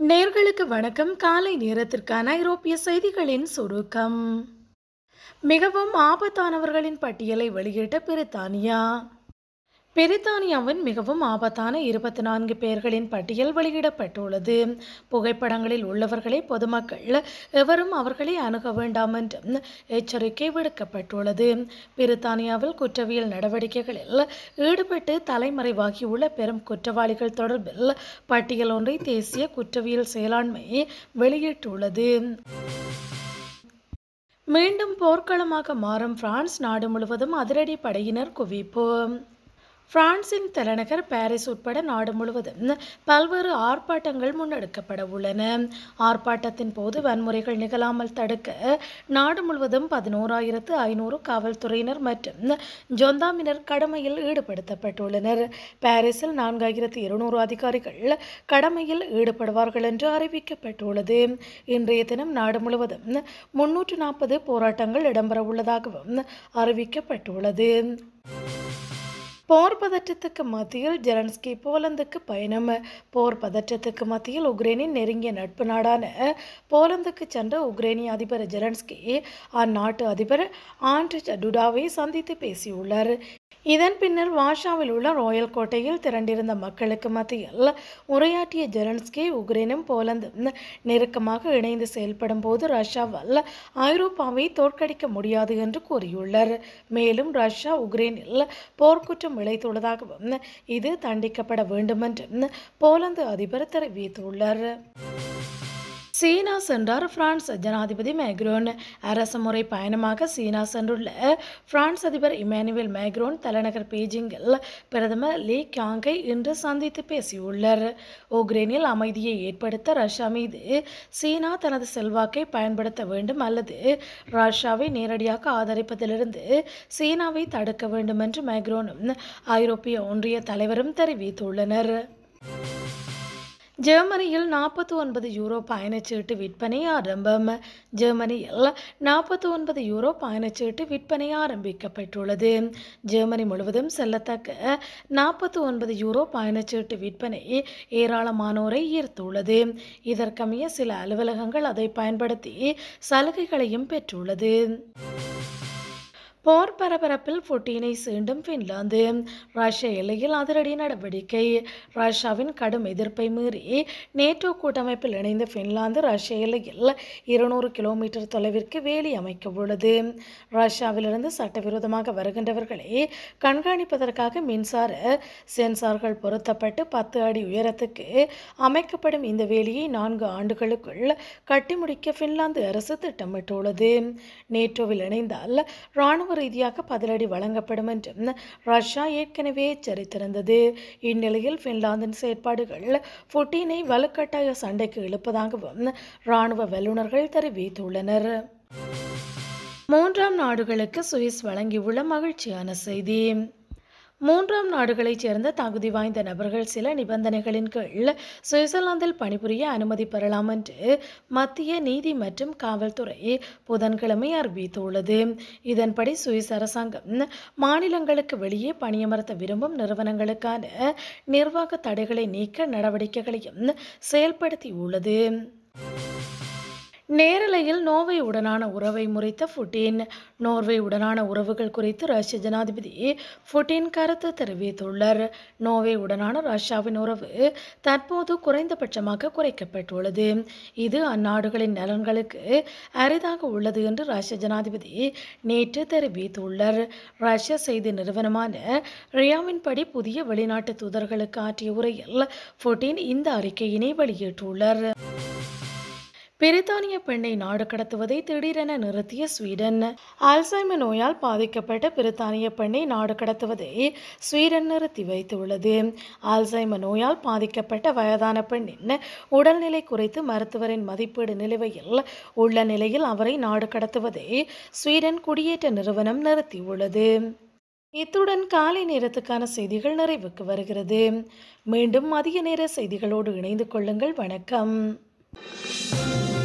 நேர்களுக்கு வணக்கம் காலை நேரத்திற்கான ஐரோப்பிய செய்திகளின் சுருக்கம் மிகவும் ஆபத்தானவர்களின் பட்டியலை வெளியிட்ட பிரித்தானியா பிரித்தானியாவின் மிகவும் ஆபத்தான இருபத்தி நான்கு பேர்களின் பட்டியல் வெளியிடப்பட்டுள்ளது புகைப்படங்களில் உள்ளவர்களை பொதுமக்கள் எவரும் அவர்களை அணுக வேண்டாம் என்றும் எச்சரிக்கை விடுக்கப்பட்டுள்ளது பிரித்தானியாவில் குற்றவியல் நடவடிக்கைகளில் ஈடுபட்டு தலைமறைவாகியுள்ள பெரும் குற்றவாளிகள் தொடர்பில் பட்டியல் ஒன்றை தேசிய குற்றவியல் செயலாண்மை வெளியிட்டுள்ளது மீண்டும் போர்க்களமாக மாறும் பிரான்ஸ் நாடு முழுவதும் அதிரடி படையினர் குவிப்பு பிரான்சின் தலைநகர் பாரிஸ் உட்பட நாடு முழுவதும் பல்வேறு ஆர்ப்பாட்டங்கள் முன்னெடுக்கப்பட உள்ளன ஆர்ப்பாட்டத்தின் போது வன்முறைகள் நிகழாமல் தடுக்க நாடு முழுவதும் பதினோராயிரத்து ஐநூறு காவல்துறையினர் மற்றும் ஜொந்தாமினர் கடமையில் ஈடுபடுத்தப்பட்டுள்ளனர் பாரிஸில் நான்காயிரத்து இருநூறு அதிகாரிகள் கடமையில் ஈடுபடுவார்கள் என்று அறிவிக்கப்பட்டுள்ளது இன்றைய தினம் நாடு முழுவதும் முன்னூற்று நாற்பது போராட்டங்கள் இடம்பெற உள்ளதாகவும் அறிவிக்கப்பட்டுள்ளது போர் பதற்றத்துக்கு மத்தியில் ஜெலன்ஸ்கி போலந்துக்கு பயணம் போர் பதற்றத்துக்கு மத்தியில் உக்ரைனின் நெருங்கிய நட்பு நாடான போலந்துக்கு சென்ற உக்ரைனிய அதிபர் ஜெலன்ஸ்கி அந்நாட்டு அதிபர் ஆண்ட்ரிச் டுடாவை சந்தித்து பேசியுள்ளார் இதன் பின்னர் வாஷாவில் உள்ள ராயல் கோட்டையில் திரண்டிருந்த மக்களுக்கு மத்தியில் உரையாற்றிய ஜெலன்ஸ்கி உக்ரைனும் போலந்தும் நெருக்கமாக இணைந்து செயல்படும் போது ரஷ்யாவால் ஐரோப்பாவை தோற்கடிக்க முடியாது என்று கூறியுள்ளார் மேலும் ரஷ்யா உக்ரைனில் போர்க்குற்றம் இழைத்துள்ளதாகவும் இது தண்டிக்கப்பட வேண்டும் என்றும் போலந்து அதிபர் தெரிவித்துள்ளார் சீனா சென்றார் பிரான்ஸ் ஜனாதிபதி மேக்ரோன் அரசுமுறை பயணமாக சீனா சென்றுள்ள பிரான்ஸ் அதிபர் இமானுவேல் மேக்ரோன் தலைநகர் பீஜிங்கில் பிரதமர் லீ கியாங்கை இன்று சந்தித்து பேசியுள்ளார் உக்ரைனில் அமைதியை ஏற்படுத்த ரஷ்யா மீது சீனா தனது செல்வாக்கை பயன்படுத்த வேண்டும் அல்லது ரஷ்யாவை நேரடியாக ஆதரிப்பதிலிருந்து சீனாவை தடுக்க வேண்டும் என்று மேக்ரோனும் ஐரோப்பிய ஒன்றிய தலைவரும் தெரிவித்துள்ளனர் ஜெர்மனியில் நாற்பத்தி ஒன்பது யூரோ பயணச்சீட்டு விற்பனை ஆரம்பம் ஜெர்மனியில் நாற்பத்தி ஒன்பது யூரோ பயணச்சீட்டு விற்பனை ஆரம்பிக்கப்பட்டுள்ளது ஜெர்மனி முழுவதும் செல்லத்தக்க நாற்பத்தி ஒன்பது யூரோ பயணச்சீட்டு விற்பனை ஏராளமானோரை ஈர்த்துள்ளது இதற்கமைய சில அலுவலகங்கள் அதை பயன்படுத்தி சலுகைகளையும் பெற்றுள்ளது போர் பரபரப்பில் புட்டினை சீண்டும் பின்லாந்து ரஷ்ய எல்லையில் அதிரடி நடவடிக்கை ரஷ்யாவின் கடும் எதிர்ப்பை மீறி நேட்டோ கூட்டமைப்பில் இணைந்த பின்லாந்து ரஷ்ய எல்லையில் இருநூறு கிலோமீட்டர் தொலைவிற்கு வேலி அமைக்க உள்ளது ரஷ்யாவிலிருந்து சட்டவிரோதமாக வருகின்றவர்களை கண்காணிப்பதற்காக மின்சார சென்சார்கள் பொருத்தப்பட்டு பத்து அடி உயரத்துக்கு அமைக்கப்படும் இந்த வேலியை நான்கு ஆண்டுகளுக்குள் கட்டி முடிக்க பின்லாந்து அரசு திட்டமிட்டுள்ளது நேட்டோவில் இணைந்தால் இராணுவ ரீதியாக பதிலடி வழங்கப்படும் என்றும் ரஷ்யா ஏற்கனவே எச்சரித்திருந்தது இந்நிலையில் பின்லாந்தின் செயற்பாடுகள் புட்டினை வலுக்கட்டாய சண்டைக்கு இழுப்பதாகவும் இராணுவ வல்லுநர்கள் தெரிவித்துள்ளனர் மூன்றாம் நாடுகளுக்கு சுவிஸ் வழங்கியுள்ள மகிழ்ச்சியான செய்தி மூன்றாம் நாடுகளைச் சேர்ந்த தகுதி வாய்ந்த நபர்கள் சில நிபந்தனைகளின் கீழ் சுவிட்சர்லாந்தில் பணிபுரிய அனுமதி பெறலாம் என்று மத்திய நீதி மற்றும் காவல்துறை புதன்கிழமை அறிவித்துள்ளது இதன்படி சுவிஸ் அரசாங்கம் மாநிலங்களுக்கு வெளியே பணியமர்த்த விரும்பும் நிறுவனங்களுக்கான நிர்வாக தடைகளை நீக்க நடவடிக்கைகளையும் செயல்படுத்தியுள்ளது நேரலையில் நோர்வே உடனான உறவை முறித்த புட்டின் நோர்வே உடனான உறவுகள் குறித்து ரஷ்ய ஜனாதிபதி புட்டின் கருத்து தெரிவித்துள்ளார் நோர்வே உடனான ரஷ்யாவின் உறவு தற்போது குறைந்தபட்சமாக குறைக்கப்பட்டுள்ளது இது அந்நாடுகளின் நலன்களுக்கு அரிதாக உள்ளது என்று ரஷ்ய ஜனாதிபதி நேற்று தெரிவித்துள்ளார் ரஷ்ய செய்தி நிறுவனமான ரியாவின்படி புதிய வெளிநாட்டு தூதர்களுக்கு ஆற்றிய உரையில் புட்டின் இந்த அறிக்கையினை வெளியிட்டுள்ளார் பிரித்தானிய பெண்ணை நாடு கடத்துவதை திடீரென நிறுத்திய ஸ்வீடன் ஆல்சைமர் நோயால் பாதிக்கப்பட்ட பிரித்தானிய பெண்ணை நாடு கடத்துவதை ஸ்வீடன் நிறுத்தி வைத்துள்ளது ஆல்சைமர் நோயால் பாதிக்கப்பட்ட வயதான பெண்ணின் உடல்நிலை குறித்து மருத்துவரின் மதிப்பீடு நிலுவையில் உள்ள நிலையில் அவரை நாடு கடத்துவதை ஸ்வீடன் குடியேற்ற நிறுவனம் நிறுத்தியுள்ளது இத்துடன் காலை நேரத்துக்கான செய்திகள் நிறைவுக்கு வருகிறது மீண்டும் மதிய நேர செய்திகளோடு இணைந்து கொள்ளுங்கள் வணக்கம்